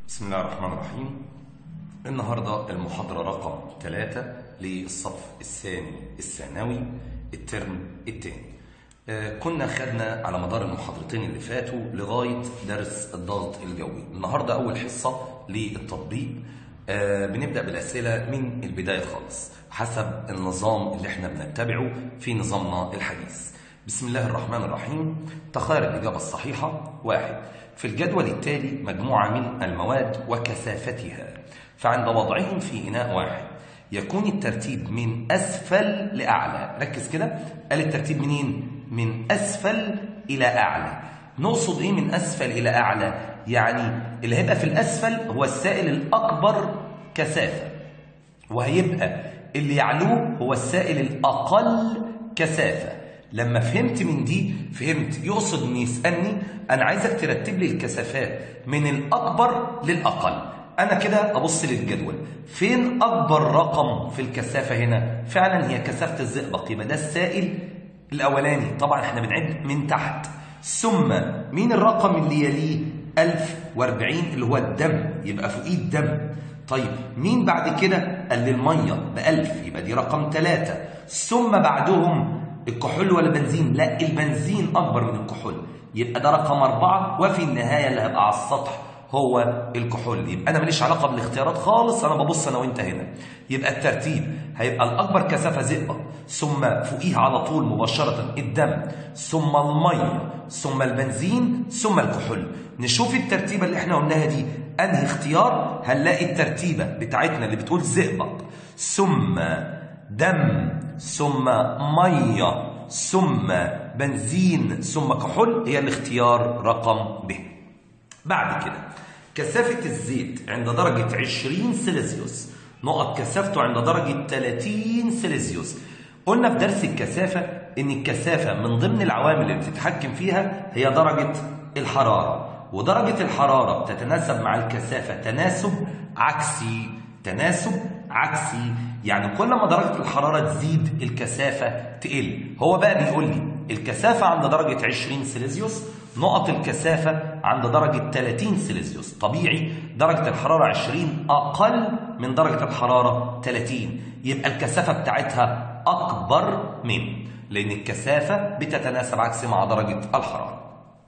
بسم الله الرحمن الرحيم النهاردة المحاضرة رقم 3 للصف الثاني الثانوي الترم الثاني آه، كنا خدنا على مدار المحاضرتين اللي فاتوا لغاية درس الضغط الجوي النهاردة أول حصة للتطبيق آه، بنبدأ بالأسئلة من البداية خالص حسب النظام اللي احنا بنتبعه في نظامنا الحديث بسم الله الرحمن الرحيم تخير الإجابة الصحيحة واحد في الجدول التالي مجموعة من المواد وكثافتها فعند وضعهم في إناء واحد يكون الترتيب من أسفل لأعلى ركز كده قال الترتيب منين؟ من أسفل إلى أعلى نقصد إيه من أسفل إلى أعلى؟ يعني اللي هيبقى في الأسفل هو السائل الأكبر كثافة وهيبقى اللي يعلوه هو السائل الأقل كثافة لما فهمت من دي فهمت يقصد ان يسالني انا عايزك ترتب لي الكثافات من الاكبر للاقل انا كده ابص للجدول فين اكبر رقم في الكثافه هنا فعلا هي كثافه الزئبق يبقى ده السائل الاولاني طبعا احنا بنعد من تحت ثم مين الرقم اللي يليه 1040 اللي هو الدم يبقى فوقيه الدم طيب مين بعد كده قال لي الميه ب 1000 يبقى دي رقم 3 ثم بعدهم الكحول ولا بنزين لا البنزين اكبر من الكحول يبقى ده رقم أربعة وفي النهاية اللي هيبقى على السطح هو الكحول يبقى انا ماليش علاقه بالاختيارات خالص انا ببص انا وانت هنا يبقى الترتيب هيبقى الاكبر كثافه زئبق ثم فوقيه على طول مباشره الدم ثم الميه ثم البنزين ثم الكحول نشوف الترتيبه اللي احنا قلناها دي انهي اختيار هنلاقي الترتيبه بتاعتنا اللي بتقول زئبق ثم دم ثم ميه ثم بنزين ثم كحول هي الاختيار رقم ب بعد كده كثافة الزيت عند درجة 20 سيليزيوس نقط كثافته عند درجة 30 سيليزيوس قلنا في درس الكثافة ان الكثافة من ضمن العوامل اللي بتتحكم فيها هي درجة الحرارة ودرجة الحرارة بتتناسب مع الكثافة تناسب عكسي تناسب عكسي يعني كل ما درجة الحرارة تزيد الكثافة تقل هو بقى بيقول لي الكثافة عند درجة 20 سيليزيوس نقط الكثافة عند درجة 30 سيليزيوس طبيعي درجة الحرارة 20 أقل من درجة الحرارة 30 يبقى الكثافة بتاعتها أكبر من لأن الكثافة بتتناسب عكسي مع درجة الحرارة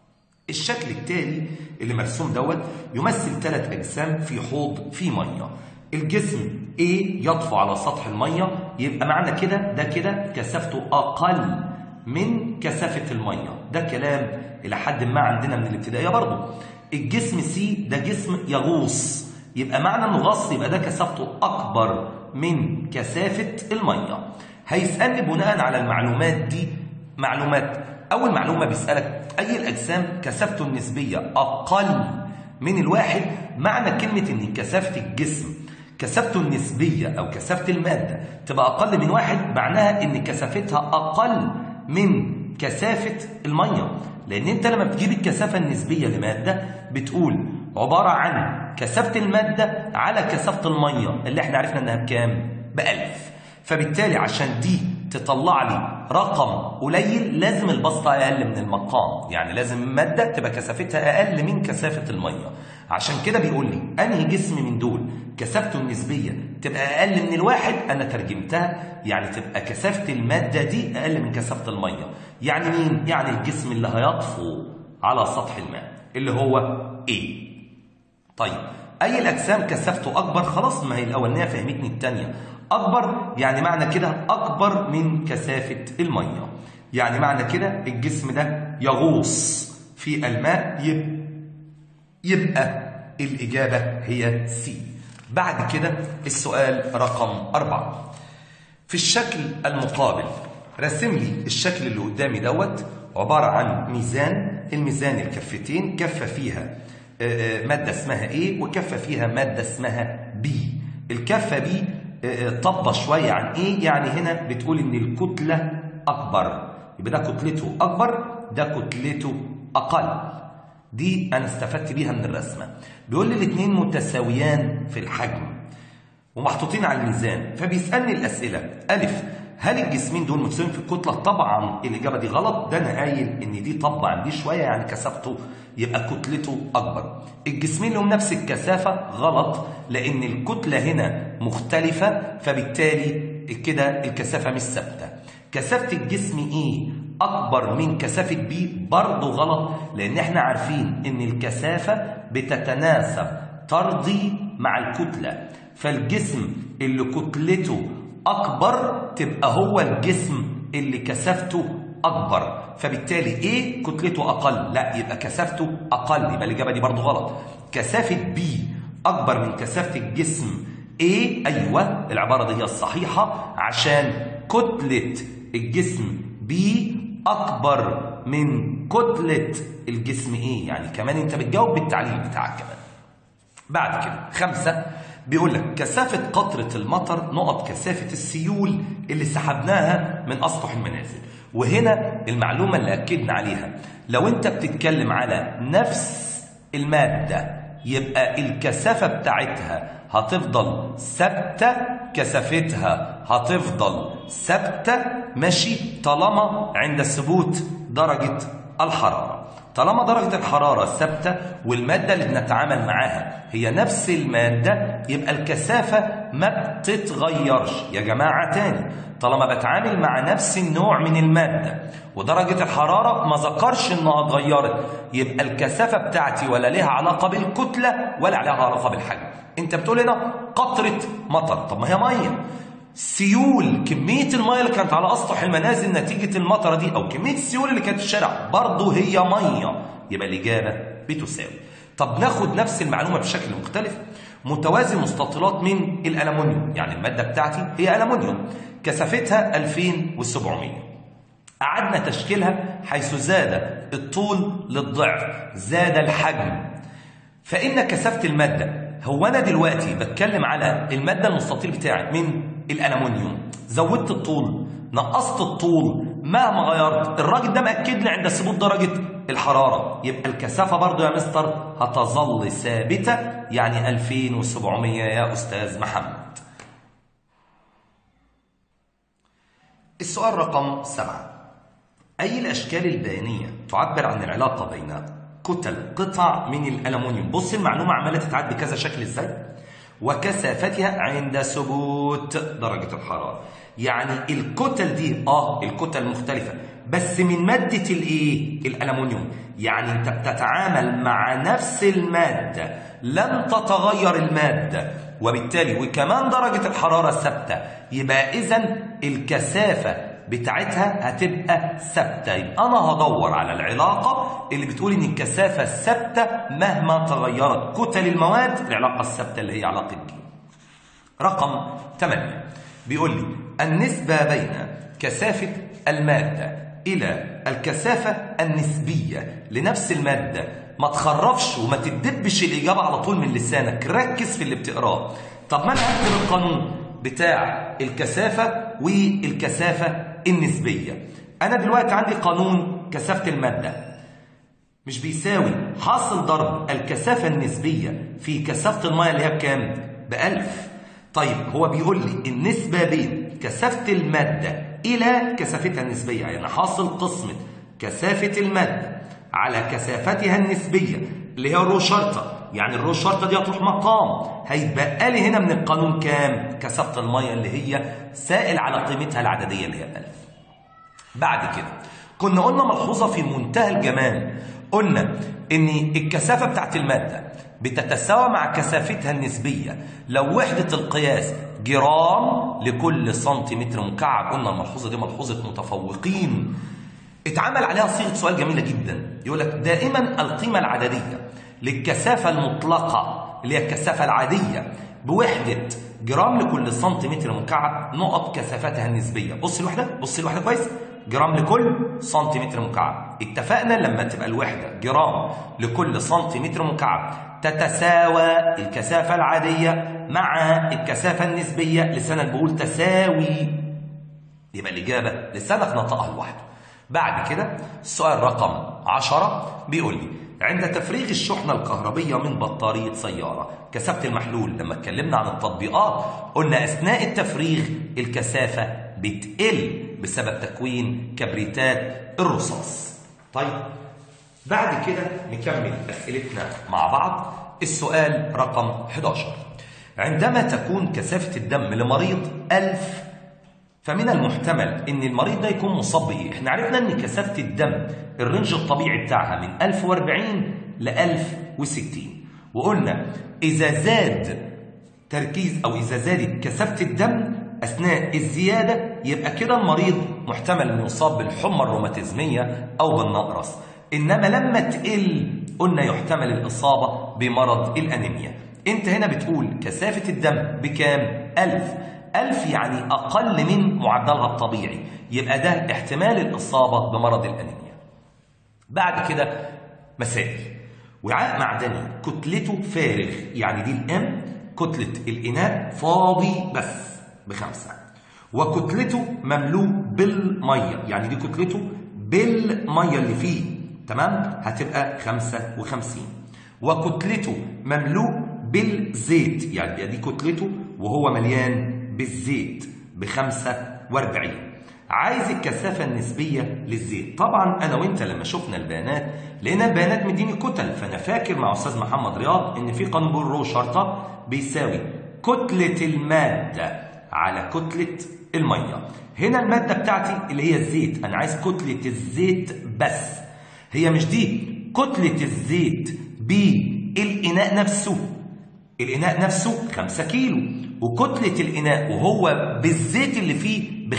الشكل التالي اللي مرسوم دوت يمثل ثلاث أجسام في حوض في مية الجسم A يطفو على سطح المية يبقى معنى كده ده كده كثافته أقل من كثافة المية ده كلام إلى حد ما عندنا من الابتدائية برضه الجسم سي ده جسم يغوص يبقى معنى انه غص يبقى ده كثافته أكبر من كثافة المية هيسألني بناء على المعلومات دي معلومات أول معلومة بيسألك أي الأجسام كثافته النسبية أقل من الواحد معنى كلمة إن كثافة الجسم كثافته النسبية أو كثافة المادة تبقى أقل من واحد معناها إن كثافتها أقل من كثافة المية لأن أنت لما بتجيب الكثافة النسبية لمادة بتقول عبارة عن كثافة المادة على كثافة المية اللي احنا عرفنا إنها بكام؟ بألف فبالتالي عشان دي تطلع لي رقم قليل لازم البسطة أقل من المقام يعني لازم المادة تبقى كثافتها أقل من كثافة المية عشان كده بيقول لي أنهي جسم من دول كثافته النسبية تبقى أقل من الواحد أنا ترجمتها يعني تبقى كثافة المادة دي أقل من كثافة المية يعني مين؟ يعني الجسم اللي هيطفو على سطح الماء اللي هو A طيب أي الأجسام كثافته أكبر خلاص ما هي الأولانية فهمتني الثانية أكبر يعني معنى كده أكبر من كثافة المية يعني معنى كده الجسم ده يغوص في الماء يبقى الإجابة هي سي بعد كده السؤال رقم أربعة في الشكل المقابل رسم لي الشكل اللي قدامي دوت عبارة عن ميزان الميزان الكفتين كفة فيها مادة اسمها A وكفة فيها مادة اسمها B الكفة B طبة شوية عن ايه يعني هنا بتقول ان الكتلة اكبر يبقى ده كتلته اكبر ده كتلته اقل دي انا استفدت بيها من الرسمة بيقول لي الاثنين متساويان في الحجم ومحطوطين على الميزان فبيسألني الاسئلة الف هل الجسمين دول متساويين في الكتله طبعا الاجابه دي غلط ده انا قايل ان دي طبعا دي شويه يعني كثافته يبقى كتلته اكبر الجسمين لهم نفس الكثافه غلط لان الكتله هنا مختلفه فبالتالي كده الكثافه مش ثابته كثافه الجسم ايه اكبر من كثافه بي برضه غلط لان احنا عارفين ان الكثافه بتتناسب طردي مع الكتله فالجسم اللي كتلته اكبر تبقى هو الجسم اللي كثافته اكبر فبالتالي ايه كتلته اقل لا يبقى كثافته اقل يبقى الاجابه دي برضه غلط كثافه بي اكبر من كثافه الجسم ايه ايوه العباره دي هي الصحيحه عشان كتله الجسم بي اكبر من كتله الجسم ايه يعني كمان انت بتجاوب بالتعليل بتاعك كمان بعد كده خمسة بيقول لك كثافة قطرة المطر نقط كثافة السيول اللي سحبناها من أسطح المنازل وهنا المعلومة اللي أكدنا عليها لو أنت بتتكلم على نفس المادة يبقى الكثافة بتاعتها هتفضل ثابتة كثافتها هتفضل ثابتة ماشي طالما عند ثبوت درجة الحرارة طالما درجة الحرارة ثابتة والمادة اللي بنتعامل معاها هي نفس المادة يبقى الكثافة ما بتتغيرش يا جماعة تاني طالما بتعامل مع نفس النوع من المادة ودرجة الحرارة ما ذكرش انها اتغيرت يبقى الكثافة بتاعتي ولا لها علاقة بالكتلة ولا لها علاقة بالحجم انت بتقول هنا قطرة مطر طب ما هي مية سيول كمية المية اللي كانت على أسطح المنازل نتيجة المطرة دي أو كمية السيول اللي كانت في الشارع برضه هي مية يبقى الإجابة بتساوي طب ناخد نفس المعلومة بشكل مختلف متوازي مستطيلات من الألمنيوم يعني المادة بتاعتي هي ألمنيوم كثافتها 2700 أعدنا تشكيلها حيث زاد الطول للضعف زاد الحجم فإن كثافة المادة هو أنا دلوقتي بتكلم على المادة المستطيل بتاعي من الألمنيوم زودت الطول نقصت الطول مهما غيرت الراجل ده مأكد لي عند ثبوت درجة الحرارة يبقى الكثافة برضو يا مستر هتظل ثابتة يعني 2700 يا أستاذ محمد السؤال رقم سبعة أي الأشكال البيانية تعبر عن العلاقة بين كتل قطع من الألمنيوم بص المعلومة عمالة تتعاد بكذا شكل إزاي وكثافتها عند ثبوت درجة الحرارة يعني الكتل دي اه الكتل مختلفة بس من مادة الايه الألمنيوم يعني انت بتتعامل مع نفس المادة لن تتغير المادة وبالتالي وكمان درجة الحرارة ثابتة يبقى إذا الكثافة بتاعتها هتبقى ثابته يبقى انا هدور على العلاقه اللي بتقول ان الكثافه ثابته مهما تغيرت كتل المواد العلاقه الثابته اللي هي علاقه ج رقم 8 بيقول لي النسبه بين كثافه الماده الى الكثافه النسبيه لنفس الماده ما تخرفش وما تدبش الاجابه على طول من لسانك ركز في اللي بتقراه طب ما انا هكتب القانون بتاع الكثافه والكثافه النسبية أنا دلوقتي عندي قانون كثافة المادة مش بيساوي حاصل ضرب الكثافة النسبية في كثافة المية اللي هي بكام؟ بألف طيب هو بيقول لي النسبة بين كثافة المادة إلى كثافتها النسبية يعني حاصل قسمة كثافة المادة على كثافتها النسبية اللي هي الرو شرطة يعني الرو شرطة دي هتروح مقام هيتبقى لي هنا من القانون كام؟ كثافة المية اللي هي سائل على قيمتها العددية اللي هي 1000 بعد كده كنا قلنا ملحوظة في منتهى الجمال قلنا ان الكثافة بتاعت المادة بتتساوى مع كثافتها النسبية لو وحدة القياس جرام لكل سنتيمتر مكعب قلنا الملحوظة دي ملحوظة متفوقين اتعمل عليها صيغة سؤال جميلة جدا يقول لك دائما القيمة العددية للكثافة المطلقة اللي هي الكثافة العادية بوحدة جرام لكل سنتيمتر مكعب نقط كثافتها النسبية بص الوحدة بص الوحدة كويس جرام لكل سنتيمتر مكعب اتفقنا لما تبقى الوحدة جرام لكل سنتيمتر مكعب تتساوى الكثافة العادية مع الكثافة النسبية لسانك بقول تساوي يبقى الإجابة لسانك نطقها لوحده بعد كده السؤال رقم 10 بيقول لي عند تفريغ الشحنة الكهربية من بطارية سيارة كثافة المحلول لما اتكلمنا عن التطبيقات قلنا أثناء التفريغ الكثافة بتقل بسبب تكوين كبريتات الرصاص طيب بعد كده نكمل أسئلتنا مع بعض السؤال رقم 11 عندما تكون كثافة الدم لمريض 1000 فمن المحتمل ان المريض ده يكون مصاب بايه؟ احنا عرفنا ان كثافة الدم الرنج الطبيعي بتاعها من 1040 ل 1060 وقلنا اذا زاد تركيز او اذا زادت كثافة الدم اثناء الزيادة يبقى كده المريض محتمل انه يصاب بالحمى الروماتيزمية او بالنقرس انما لما تقل قلنا يحتمل الاصابة بمرض الانيميا انت هنا بتقول كثافة الدم بكام؟ 1000 1000 يعني اقل من معدلها الطبيعي يبقى ده احتمال الاصابة بمرض الانيميا بعد كده مسائل وعاء معدني كتلته فارغ يعني دي الام كتلة الإناء فاضي بس بخمسة وكتلته مملوء بالمية يعني دي كتلته بالمية اللي فيه تمام هتبقى خمسة وخمسين وكتلته مملوء بالزيت يعني دي كتلته وهو مليان بالزيت بخمسة واربعين عايز الكثافة النسبية للزيت طبعا أنا وإنت لما شفنا البيانات لقينا البيانات مديني كتل فأنا فاكر مع أستاذ محمد رياض إن في قانون رو شرطة بيساوي كتلة المادة على كتلة المية هنا المادة بتاعتي اللي هي الزيت أنا عايز كتلة الزيت بس هي مش دي كتلة الزيت بالإناء نفسه الإناء نفسه 5 كيلو وكتلة الإناء وهو بالزيت اللي فيه ب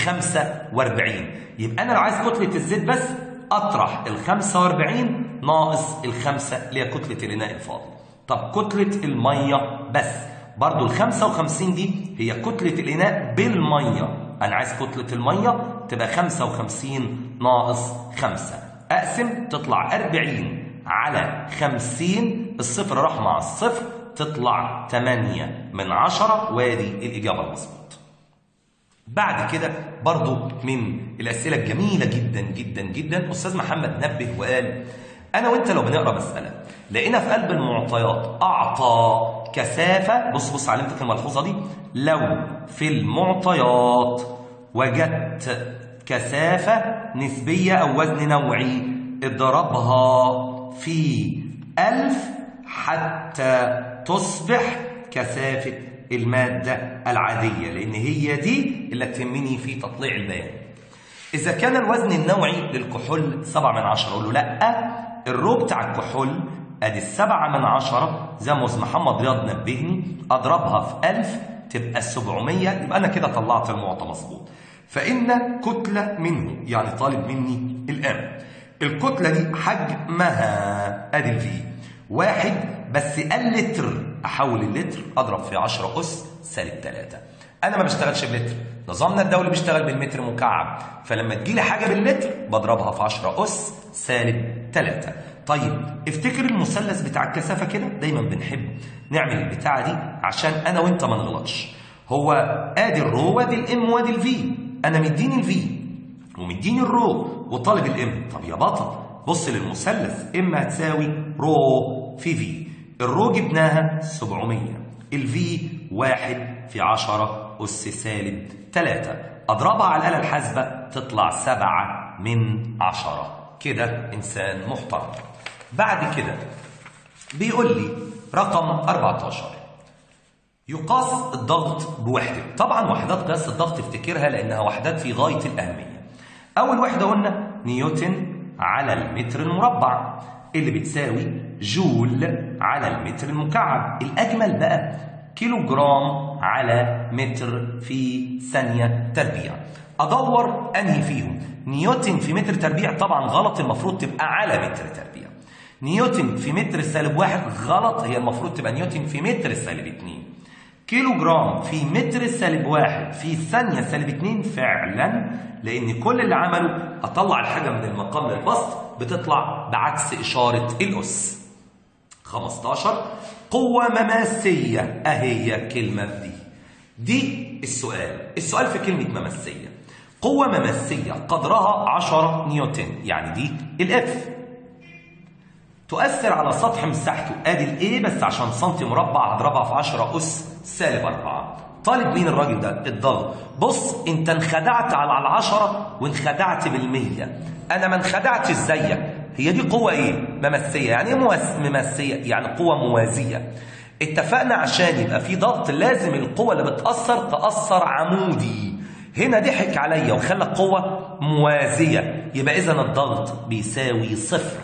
45 يبقى أنا لو عايز كتلة الزيت بس أطرح ال 45 ناقص الخمسة اللي هي كتلة الإناء الفاضي طب كتلة المية بس برضو ال 55 دي هي كتلة الإناء بالمية أنا عايز كتلة المية تبقى 55 ناقص 5 أقسم تطلع 40 على 50 الصفر راح مع الصفر تطلع 8 من 10 وادي الإجابة المظبوط بعد كده برضو من الأسئلة الجميلة جدا جدا جدا أستاذ محمد نبه وقال أنا وأنت لو بنقرأ مسألة لقينا في قلب المعطيات أعطى كثافة بص بص علامتك الملحوظة دي لو في المعطيات وجدت كثافة نسبية أو وزن نوعي اضربها في ألف حتى تصبح كثافة المادة العادية لأن هي دي اللي تهمني في تطليع البيان إذا كان الوزن النوعي للكحول 7 من 10 أقول له لأ الرو بتاع الكحول أدي السبعة من عشرة زي ما أستاذ محمد رياض نبهني أضربها في 1000 تبقى 700 يبقى أنا كده طلعت المعطى مظبوط فإن كتلة منه يعني طالب مني الآن الكتلة دي حجمها أدي الفي واحد بس قال لتر أحول اللتر أضرب في 10 أس سالب 3 أنا ما بشتغلش بلتر نظامنا الدولي بيشتغل بالمتر مكعب فلما تجيلي حاجة باللتر بضربها في 10 أس سالب 3 طيب افتكر المثلث بتاع الكثافة كده دايما بنحب نعمل البتاعة دي عشان أنا وأنت ما نغلطش هو ادي الرو وادي الام وادي الفي انا مديني الفي ومديني الرو وطالب الام طب يا بطل بص للمثلث ام هتساوي رو في في الرو جبناها 700 الفي واحد في 10 أس سالب 3 أضربها على الآلة الحاسبة تطلع 7 من 10 كده إنسان محترم بعد كده بيقول لي رقم 14 يقاس الضغط بوحدة طبعا وحدات قياس الضغط افتكرها لأنها وحدات في غاية الأهمية أول وحدة قلنا نيوتن على المتر المربع اللي بتساوي جول على المتر المكعب الأجمل بقى كيلو جرام على متر في ثانية تربيع أدور أنهي فيهم نيوتن في متر تربيع طبعا غلط المفروض تبقى على متر تربيع نيوتن في متر سالب واحد غلط هي المفروض تبقى نيوتن في متر سالب اتنين كيلو جرام في متر سالب واحد في ثانية سالب اتنين فعلا لأن كل اللي عمله أطلع الحاجة من المقام للبسط بتطلع بعكس إشارة الأس 15 قوة مماسية أهي كلمة دي دي السؤال السؤال في كلمة مماسية قوة مماسية قدرها 10 نيوتن يعني دي الاف تؤثر على سطح مساحته ادي الايه بس عشان سنتي مربع هضربها في 10 اس سالب 4 طالب مين الراجل ده الضغط بص انت انخدعت على العشرة وانخدعت بالمية انا ما انخدعتش زيك هي دي قوة ايه ممسية يعني ايه مواس- ممسية يعني قوة موازية اتفقنا عشان يبقى في ضغط لازم القوة اللي بتأثر تأثر عمودي هنا ضحك عليا وخلى قوة موازية يبقى إذا الضغط بيساوي صفر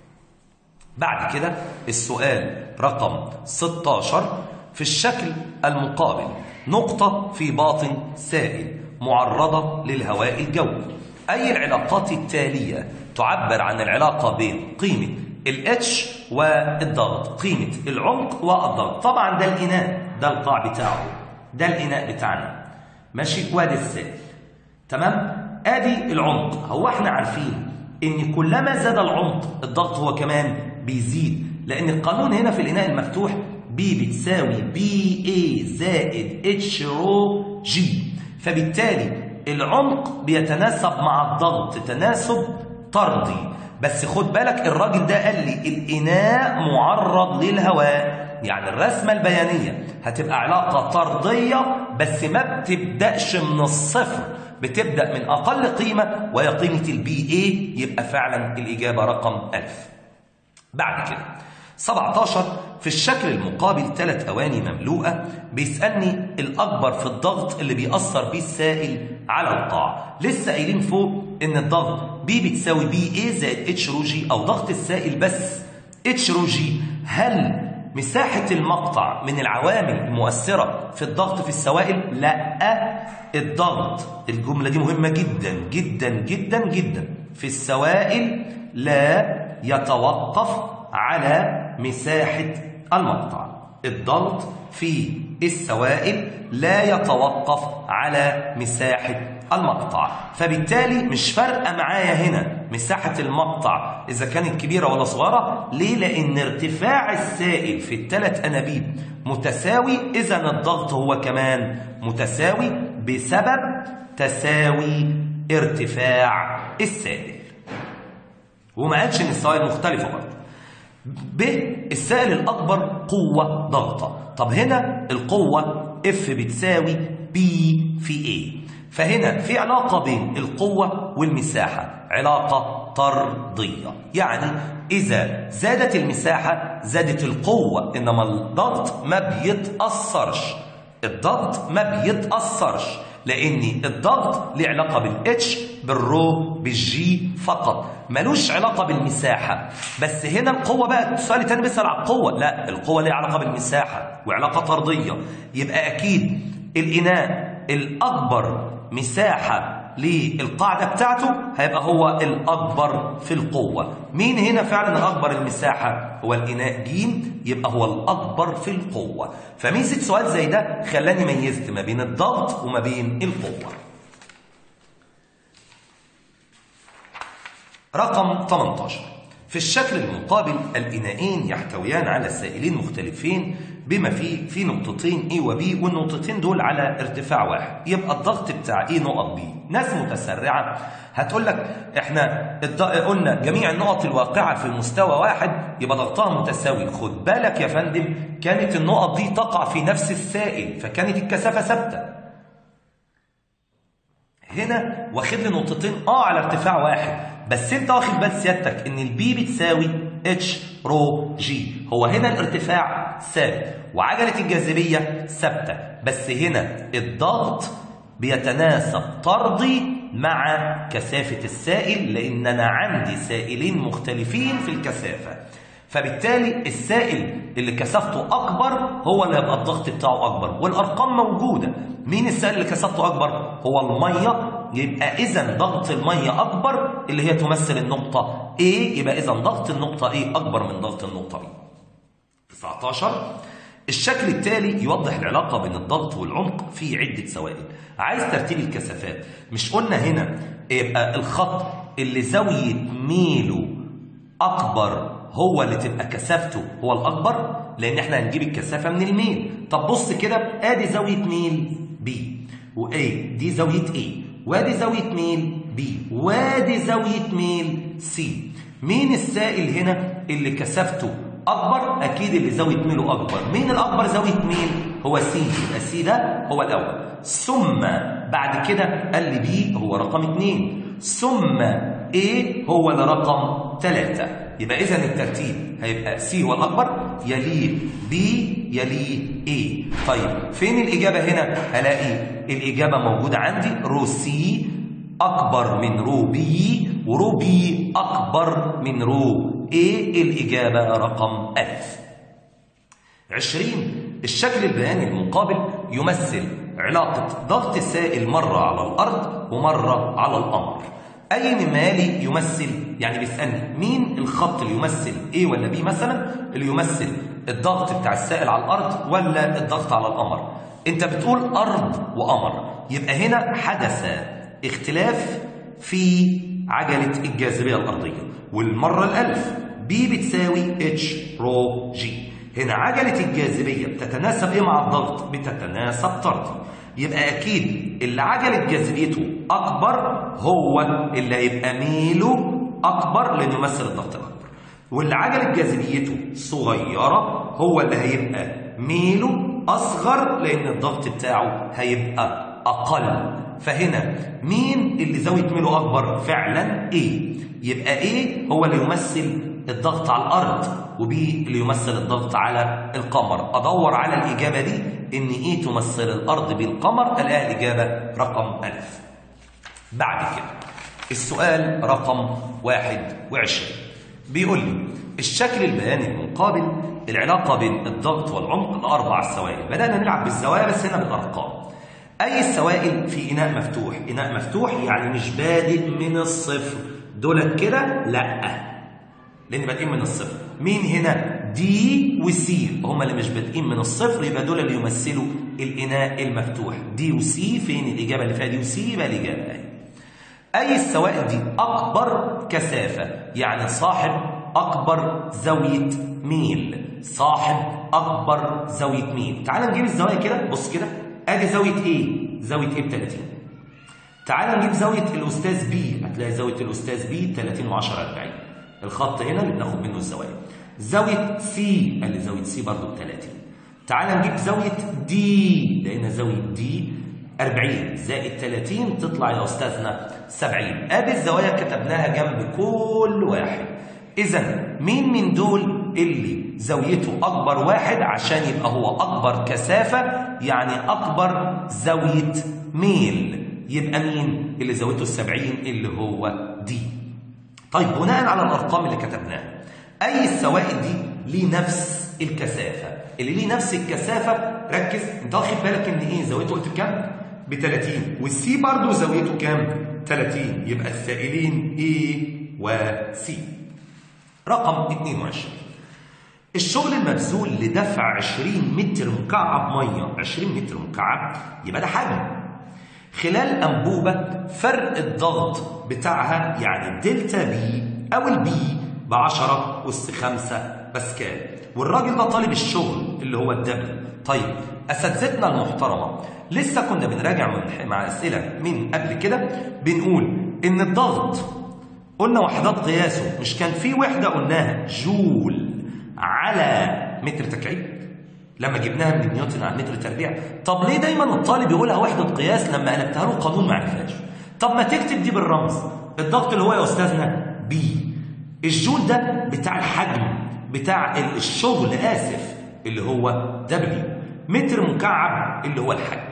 بعد كده السؤال رقم 16 في الشكل المقابل نقطة في باطن سائل معرضة للهواء الجوي أي العلاقات التالية تعبر عن العلاقة بين قيمة ال H والضغط قيمة العمق والضغط طبعا ده الإناء ده القاع بتاعه ده الإناء بتاعنا ماشي وادي السائل تمام ادي العمق هو احنا عارفين ان كلما زاد العمق الضغط هو كمان بيزيد لان القانون هنا في الاناء المفتوح بي بتساوي بي اي زائد اتش رو جي فبالتالي العمق بيتناسب مع الضغط تناسب طردي بس خد بالك الراجل ده قال لي الاناء معرض للهواء يعني الرسمه البيانيه هتبقى علاقه طرديه بس ما بتبداش من الصفر بتبدا من اقل قيمه وهي قيمه البي اي يبقى فعلا الاجابه رقم 1000 بعد كده 17 في الشكل المقابل ثلاث أواني مملوءة بيسألني الأكبر في الضغط اللي بيأثر بيه السائل على القاع لسه قايلين فوق إن الضغط بي بتساوي بي اي زائد اتش رو جي أو ضغط السائل بس اتش رو جي هل مساحة المقطع من العوامل المؤثرة في الضغط في السوائل؟ لا الضغط الجملة دي مهمة جدا جدا جدا جدا في السوائل لا يتوقف على مساحة المقطع الضغط في السوائل لا يتوقف على مساحة المقطع فبالتالي مش فارقة معايا هنا مساحة المقطع إذا كانت كبيرة ولا صغيرة ليه؟ لأن ارتفاع السائل في الثلاث أنابيب متساوي إذا الضغط هو كمان متساوي بسبب تساوي ارتفاع السائل وما قالش ان السوائل مختلفه برضه ب السائل الاكبر قوه ضغطه طب هنا القوه اف بتساوي بي في ايه فهنا في علاقه بين القوه والمساحه علاقه طرديه يعني اذا زادت المساحه زادت القوه انما الضغط ما بيتاثرش الضغط ما بيتاثرش لان الضغط ليه علاقه بالاتش بالرو بالجي فقط ملوش علاقه بالمساحه بس هنا القوه بقى السؤال التاني بيسال على القوه لا القوه ليها علاقه بالمساحه وعلاقه طرديه يبقى اكيد الاناء الاكبر مساحه للقاعده بتاعته هيبقى هو الاكبر في القوه مين هنا فعلا الاكبر المساحه هو الاناء ج يبقى هو الاكبر في القوه فميزه سؤال زي ده خلاني ميزت ما بين الضغط وما بين القوه رقم 18 في الشكل المقابل الإناءين يحتويان على سائلين مختلفين بما فيه في نقطتين A و B والنقطتين دول على ارتفاع واحد يبقى الضغط بتاع A نقط B ناس متسرعة هتقول لك احنا الض- قلنا جميع النقط الواقعة في مستوى واحد يبقى ضغطها متساوي خد بالك يا فندم كانت النقط دي تقع في نفس السائل فكانت الكثافة ثابتة هنا واخد لي نقطتين اه على ارتفاع واحد بس انت واخد بال سيادتك ان البي بتساوي اتش رو جي هو هنا الارتفاع ثابت وعجله الجاذبيه ثابته بس هنا الضغط بيتناسب طردي مع كثافه السائل لان انا عندي سائلين مختلفين في الكثافه فبالتالي السائل اللي كثافته اكبر هو اللي هيبقى الضغط بتاعه اكبر والارقام موجوده مين السائل اللي كثافته اكبر هو الميه يبقى اذا ضغط الميه اكبر اللي هي تمثل النقطه A يبقى اذا ضغط النقطه A اكبر من ضغط النقطه B 19 الشكل التالي يوضح العلاقة بين الضغط والعمق في عدة سوائل عايز ترتيب الكثافات مش قلنا هنا يبقى الخط اللي زاوية ميله أكبر هو اللي تبقى كثافته هو الأكبر لأن احنا هنجيب الكثافة من الميل طب بص كده آدي زاوية ميل B و A دي زاوية A وادي زاوية ميل B وادي زاوية ميل C مين السائل هنا اللي كثافته اكبر اكيد اللي زاويه ميله اكبر مين الاكبر زاويه ميل هو سي يبقى سي ده هو الاول ثم بعد كده قال لي بي هو رقم 2 ثم ايه هو اللي رقم 3 يبقى اذا الترتيب هيبقى سي هو الاكبر يليه بي يليه ايه طيب فين الاجابه هنا هلاقي الاجابه موجوده عندي رو سي اكبر من رو بي ورو بي اكبر من رو ايه الاجابه رقم الف عشرين الشكل البياني المقابل يمثل علاقة ضغط السائل مرة على الأرض ومرة على القمر أي مما يلي يمثل يعني بيسألني مين الخط اللي يمثل A ولا B مثلا اللي يمثل الضغط بتاع السائل على الأرض ولا الضغط على القمر أنت بتقول أرض وقمر يبقى هنا حدث اختلاف في عجلة الجاذبية الأرضية والمرة الألف B بتساوي H رو G هنا عجلة الجاذبية بتتناسب إيه مع الضغط؟ بتتناسب طردي يبقى أكيد اللي عجلة جاذبيته أكبر هو اللي هيبقى ميله أكبر لأنه يمثل الضغط الأكبر واللي عجلة جاذبيته صغيرة هو اللي هيبقى ميله أصغر لأن الضغط بتاعه هيبقى أقل فهنا مين اللي زاوية ميله أكبر؟ فعلا إيه يبقى إيه هو اللي يمثل الضغط على الأرض وبي اللي يمثل الضغط على القمر أدور على الإجابة دي إن إيه تمثل الأرض بالقمر ألاقي الإجابة رقم ألف بعد كده السؤال رقم 21 بيقول لي الشكل البياني المقابل العلاقة بين الضغط والعمق لأربع سوائل بدأنا نلعب بالزوايا بس هنا بالأرقام أي السوائل في إناء مفتوح إناء مفتوح يعني مش بادئ من الصفر دولت كده لأ لان بادئين من الصفر مين هنا دي وسي هم اللي مش بادئين من الصفر يبقى دول اللي يمثلوا الاناء المفتوح دي وسي فين الاجابه اللي فيها دي وسي يبقى الاجابه اهي اي السوائل دي اكبر كثافه يعني صاحب اكبر زاويه ميل صاحب اكبر زاويه ميل تعال نجيب الزوايا كده بص كده ادي زاويه ايه زاويه ايه ب 30 تعال نجيب زاويه الاستاذ بي هتلاقي زاويه الاستاذ بي 30 و10 40 الخط هنا اللي بناخد منه الزوايا زاوية سي قال لي زاوية سي برضه ب 30 تعال نجيب زاوية دي لقينا زاوية دي 40 زائد 30 تطلع يا أستاذنا 70 ادي الزوايا كتبناها جنب كل واحد إذا مين من دول اللي زاويته أكبر واحد عشان يبقى هو أكبر كثافة يعني أكبر زاوية ميل يبقى مين اللي زاويته السبعين اللي هو دي طيب بناء على الارقام اللي كتبناها اي السوائل دي ليه نفس الكثافه اللي ليه نفس الكثافه ركز انت واخد بالك ان ايه زاويته قلت بكام ب 30 والسي برضه زاويته كام 30 يبقى السائلين ايه وسي رقم 22 الشغل المبذول لدفع 20 متر مكعب ميه 20 متر مكعب يبقى ده حجم خلال أنبوبة فرق الضغط بتاعها يعني دلتا بي أو البي ب 10 أس 5 باسكال والراجل ده طالب الشغل اللي هو الدبل طيب أساتذتنا المحترمة لسه كنا بنراجع من مع أسئلة من قبل كده بنقول إن الضغط قلنا وحدات قياسه مش كان في وحدة قلناها جول على متر تكعيب لما جبناها من نيوتن على متر تربيع طب ليه دايما الطالب يقولها وحده قياس لما قلبتها له قانون ما عرفهاش طب ما تكتب دي بالرمز الضغط اللي هو يا استاذنا بي الجول ده بتاع الحجم بتاع الشغل اسف اللي هو دبليو متر مكعب اللي هو الحجم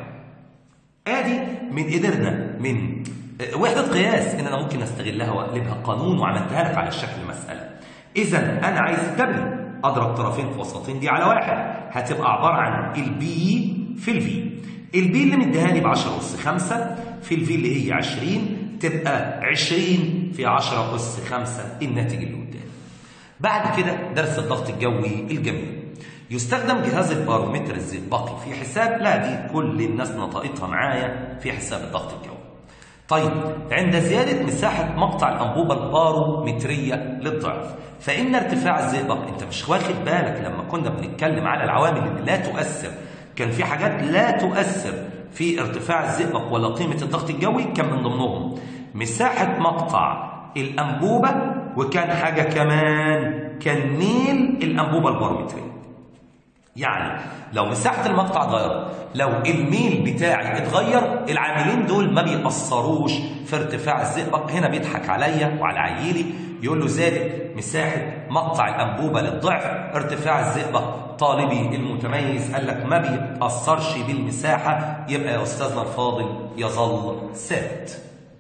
ادي من قدرنا من وحده قياس ان انا ممكن استغلها واقلبها قانون وعملتها لك على شكل مساله اذا انا عايز الدبليو اضرب طرفين في وسطين دي على واحد هتبقى عباره عن البي في الفي البي اللي مديهاني ب 10 اس 5 في الفي اللي هي 20 تبقى 20 في 10 اس 5 الناتج اللي قدامي بعد كده درس الضغط الجوي الجميل يستخدم جهاز البارومتر الزئبقي في حساب لا دي كل الناس نطقتها معايا في حساب الضغط الجوي طيب عند زيادة مساحة مقطع الأنبوبة البارومترية للضعف فإن ارتفاع الزئبق أنت مش واخد بالك لما كنا بنتكلم على العوامل اللي لا تؤثر كان في حاجات لا تؤثر في ارتفاع الزئبق ولا قيمة الضغط الجوي كان من ضمنهم مساحة مقطع الأنبوبة وكان حاجة كمان كان ميل الانبوبه البارومتريه يعني لو مساحه المقطع اتغيرت لو الميل بتاعي اتغير العاملين دول ما بيأثروش في ارتفاع الزئبق هنا بيضحك عليا وعلى عيلي يقول له زادت مساحه مقطع الانبوبه للضعف ارتفاع الزئبق طالبي المتميز قال لك ما بيتأثرش بالمساحه يبقى يا استاذنا الفاضل يظل ثابت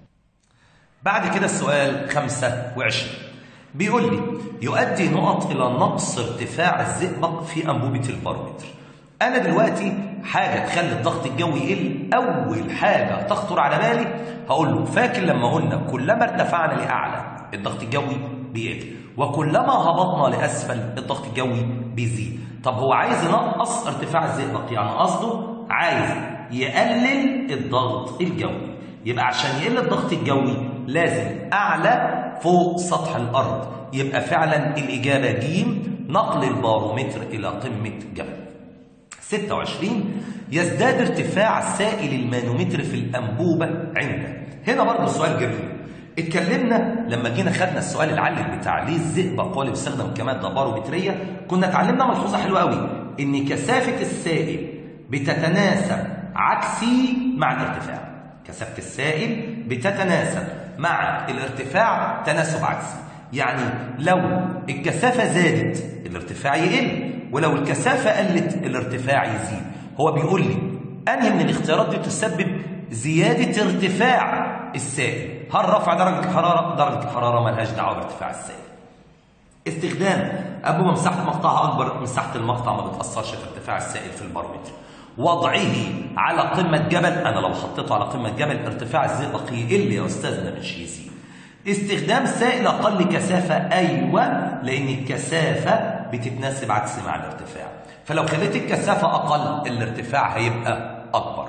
بعد كده السؤال 25 بيقول لي يؤدي نقط إلى نقص ارتفاع الزئبق في أنبوبة البارومتر أنا دلوقتي حاجة تخلي الضغط الجوي يقل أول حاجة تخطر على بالي هقول له فاكر لما قلنا كلما ارتفعنا لأعلى الضغط الجوي بيقل وكلما هبطنا لأسفل الضغط الجوي بيزيد طب هو عايز ينقص ارتفاع الزئبق يعني قصده عايز يقلل الضغط الجوي يبقى عشان يقل الضغط الجوي لازم أعلى فوق سطح الأرض يبقى فعلا الإجابة ج نقل البارومتر إلى قمة جبل 26 يزداد ارتفاع سائل المانومتر في الأنبوبة عنده هنا برضه سؤال جميل اتكلمنا لما جينا خدنا السؤال العلم بتاع ليه الزئبق هو اللي بيستخدم كماده بارومتريه كنا اتعلمنا ملحوظه حلوه قوي ان كثافه السائل بتتناسب عكسي مع الارتفاع كثافه السائل بتتناسب مع الارتفاع تناسب عكسي يعني لو الكثافه زادت الارتفاع يقل ولو الكثافه قلت الارتفاع يزيد هو بيقول لي انهي من الاختيارات دي تسبب زياده ارتفاع السائل هل رفع درجه الحراره درجه الحراره ملهاش دعوه بارتفاع السائل استخدام انبوبه مساحه مقطعها اكبر مساحه المقطع ما بتاثرش في ارتفاع السائل في البارومتر وضعه على قمة جبل أنا لو حطيته على قمة جبل ارتفاع الزئبق يقل يا أستاذنا مش يزيد استخدام سائل أقل كثافة أيوة لأن الكثافة بتتناسب عكس مع الارتفاع فلو خليت الكثافة أقل الارتفاع هيبقى أكبر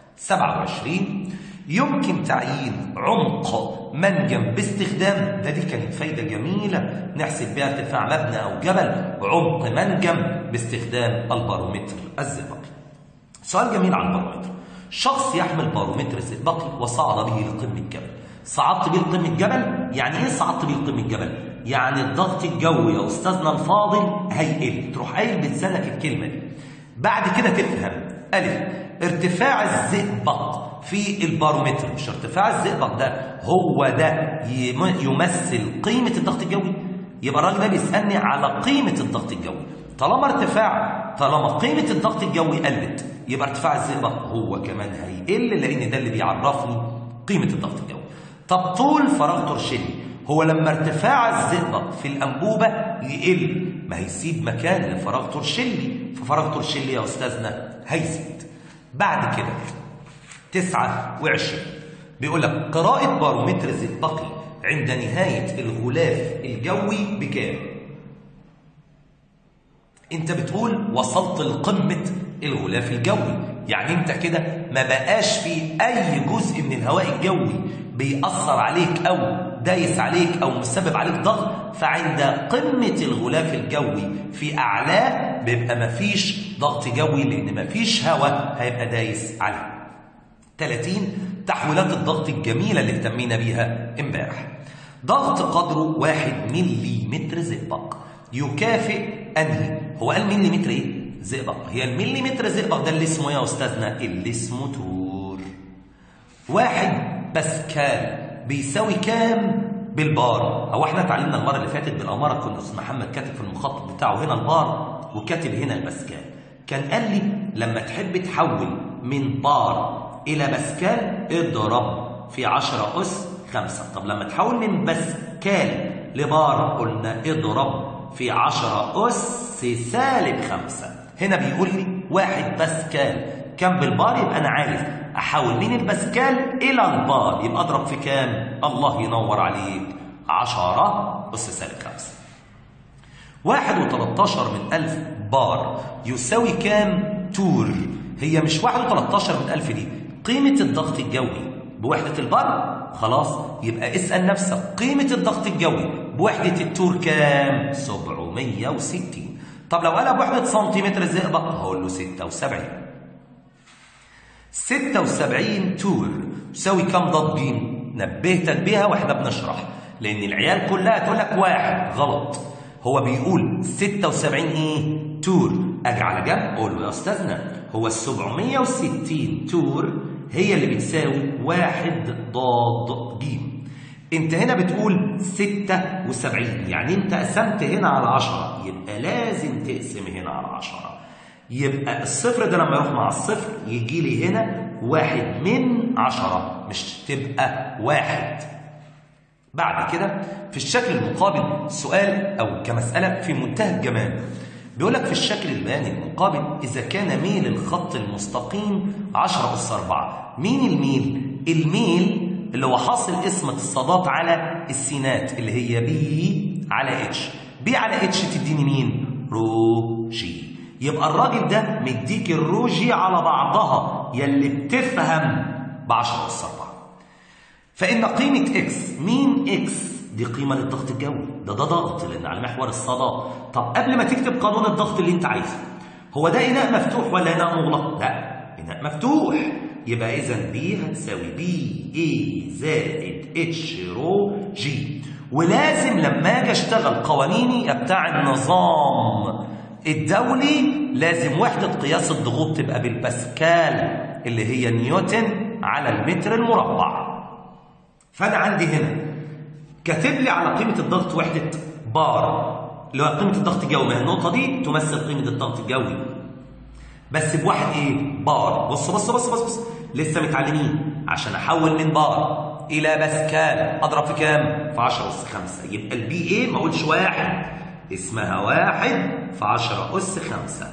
27 يمكن تعيين عمق منجم باستخدام ده دي كانت فايدة جميلة نحسب بها ارتفاع مبنى أو جبل عمق منجم باستخدام البارومتر الزئبقي سؤال جميل عن البارومتر شخص يحمل بارومتر زئبقي وصعد به لقمة جبل صعدت بيه لقمة جبل يعني ايه صعدت بيه لقمة جبل يعني الضغط الجوي يا استاذنا الفاضل هيقل تروح قايل بلسانك الكلمة دي بعد كده تفهم ألف ارتفاع الزئبق في البارومتر مش ارتفاع الزئبق ده هو ده يمثل قيمة الضغط الجوي يبقى الراجل ده بيسألني على قيمة الضغط الجوي طالما ارتفاع طالما قيمة الضغط الجوي قلت يبقى ارتفاع الزئبق هو كمان هيقل لأن ده اللي بيعرفني قيمة الضغط الجوي طب طول فراغ تورشيلي هو لما ارتفاع الزئبق في الأنبوبة يقل ما هيسيب مكان لفراغ تورشيلي ففراغ تورشيلي يا أستاذنا هيزيد بعد كده 29 بيقول لك قراءة بارومتر زئبقي عند نهاية الغلاف الجوي بكام؟ انت بتقول وصلت لقمة الغلاف الجوي يعني انت كده ما بقاش في اي جزء من الهواء الجوي بيأثر عليك او دايس عليك او مسبب عليك ضغط فعند قمة الغلاف الجوي في اعلاه بيبقى مفيش ضغط جوي لان مفيش هواء هيبقى دايس عليه 30 تحويلات الضغط الجميلة اللي اهتمينا بيها امبارح ضغط قدره 1 ملم زئبق يكافئ انهي هو قال مليمتر ايه زئبق هي المليمتر زئبق ده اللي اسمه يا استاذنا اللي اسمه تور واحد باسكال بيساوي كام بالبار هو احنا اتعلمنا المره اللي فاتت بالاماره كنا استاذ محمد كاتب في المخطط بتاعه هنا البار وكاتب هنا الباسكال كان قال لي لما تحب تحول من بار الى باسكال اضرب في 10 اس 5 طب لما تحول من باسكال لبار قلنا اضرب في 10 أس سالب 5 هنا بيقول لي واحد باسكال كم بالبار يبقى أنا عارف أحول من الباسكال إلى البار يبقى أضرب في كام الله ينور عليك 10 أس سالب 5 واحد وتلتاشر من ألف بار يساوي كام تور هي مش واحد وتلتاشر من ألف دي قيمة الضغط الجوي بوحدة البار خلاص يبقى اسأل نفسك قيمة الضغط الجوي بوحدة التور كام 760 طب لو قالها بوحدة سنتيمتر زئبق هقول له 76 76 تور تساوي كام ضاد جيم نبهتك بيها واحنا بنشرح لان العيال كلها تقول لك واحد غلط هو بيقول 76 ايه تور اجي على جنب اقول له يا استاذنا هو ال 760 تور هي اللي بتساوي واحد ضاد جيم انت هنا بتقول 76 يعني انت قسمت هنا على 10 يبقى لازم تقسم هنا على 10 يبقى الصفر ده لما يروح مع الصفر يجي لي هنا واحد من عشرة مش تبقى واحد بعد كده في الشكل المقابل سؤال أو كمسألة في منتهى الجمال بيقول لك في الشكل البياني المقابل إذا كان ميل الخط المستقيم 10 أس 4 مين الميل؟ الميل اللي هو حاصل اسم اتصالات على السينات اللي هي بي على اتش بي على اتش تديني مين؟ رو جي يبقى الراجل ده مديك الرو جي على بعضها يلي بتفهم ب 10 أس 4 فإن قيمة إكس مين إكس؟ دي قيمة للضغط الجوي ده ده ضغط لأن على محور الصدى طب قبل ما تكتب قانون الضغط اللي أنت عايزه هو ده إناء مفتوح ولا إناء مغلق؟ لا إناء مفتوح يبقى إذا بي هتساوي بي إي زائد اتش رو جي ولازم لما أجي أشتغل قوانيني بتاع النظام الدولي لازم وحدة قياس الضغوط تبقى بالباسكال اللي هي نيوتن على المتر المربع فأنا عندي هنا كاتب لي على قيمة الضغط وحدة بار اللي هو قيمة الضغط الجوي ما النقطة دي تمثل قيمة الضغط الجوي بس بواحد ايه؟ بار بص بص بص بص بص لسه متعلمين عشان احول من بار الى باسكال اضرب في كام؟ في 10 اس 5 يبقى البي ايه ما اقولش واحد اسمها واحد في 10 اس 5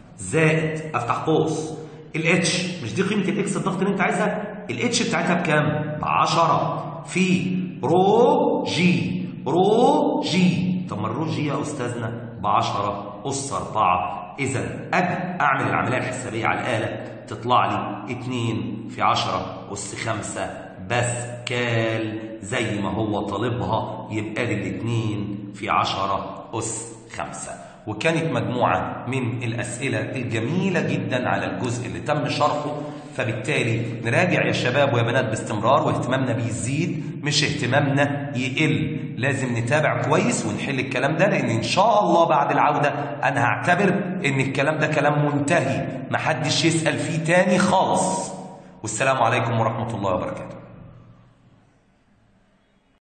زائد افتح قوس الاتش مش دي قيمه الاكس الضغط اللي انت عايزها الاتش بتاعتها بكام ب 10 في رو جي رو جي طب ما الرو جي يا استاذنا ب 10 اس 4 اذا اجي اعمل العمليه الحسابيه على الاله تطلع لي 2 في 10 اس 5 باسكال زي ما هو طالبها يبقى لي الاثنين في 10 أس 5 وكانت مجموعة من الأسئلة الجميلة جدا على الجزء اللي تم شرحه فبالتالي نراجع يا شباب ويا بنات باستمرار واهتمامنا بيزيد مش اهتمامنا يقل لازم نتابع كويس ونحل الكلام ده لان ان شاء الله بعد العودة انا هعتبر ان الكلام ده كلام منتهي محدش يسأل فيه تاني خالص والسلام عليكم ورحمة الله وبركاته